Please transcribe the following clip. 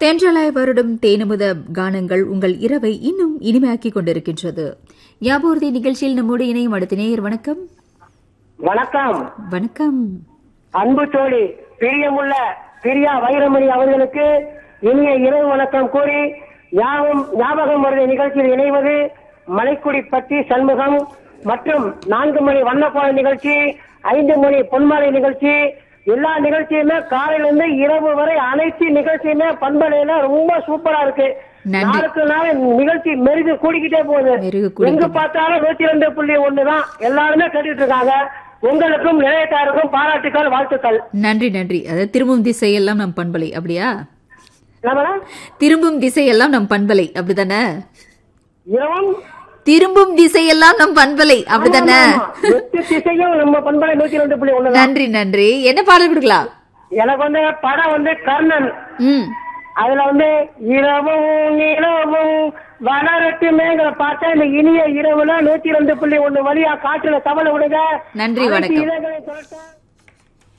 தென்றலாய் வருடும் தேனமுத கானங்கள் உங்கள் இரவை இன்னும் இனிமையாக்கிக் கொண்டிருக்கின்றது ஞாபகத்தை நிகழ்ச்சியில் நம்மோடு இணையும் அடுத்த நேயர் வணக்கம் வணக்கம் வணக்கம் அன்பு தோழி பிரியமுள்ள பிரியா வைரமணி அவர்களுக்கு இனிய இரவு வணக்கம் கூறி யாவும் ஞாபகம் வருத நிகழ்ச்சியில் இணைவது மலைக்குடிப்பட்டி சண்முகம் மற்றும் நான்கு மணி வண்ணப்பாள நிகழ்ச்சி ஐந்து மணி பொன்மாலை நிகழ்ச்சி எல்லா நிகழ்ச்சியுமே காலையில இருந்து இரவு வரை அனைத்து நிகழ்ச்சியுமே பண்பலையில ரொம்ப சூப்பரா இருக்கு நன்றி. நாளுக்கு நாள் நிகழ்ச்சி மெருகு கூடிக்கிட்டே போகுது மெருகு கூடிக்கிட்டே எங்க பார்த்தாலும் நூத்தி ரெண்டு புள்ளி ஒண்ணுதான் எல்லாருமே கேட்டுட்டு இருக்காங்க உங்களுக்கும் நிலையத்தாருக்கும் பாராட்டுக்கள் வாழ்த்துக்கள் நன்றி நன்றி அதாவது திரும்பும் திசையெல்லாம் நம் பண்பலை அப்படியா என்ன மேடம் திரும்பும் திசையெல்லாம் நம் பண்பலை அப்படிதானே இரவும் திரும்பும் திசையெல்லாம் நம் பண்பலை அப்படிதானே ஆமா, எட்டு திசையும் நம்ம பண்பலை நூத்தி ரெண்டு புள்ளி ஒண்ணுதான் நன்றி நன்றி என்ன பாடல் கொடுக்கலாம் எனக்கு வந்து படம் வந்து கர்ணன் ம் அதுல வந்து இரவும் நிலவும் வளரட்டுமேங்கிற பார்த்தா இந்த இனிய இரவுல நூத்தி ரெண்டு புள்ளி ஒண்ணு வழியா காற்றுல தவளை விடுங்க நன்றி, அனைத்து வணக்கம். இதழ்களை திரட்ட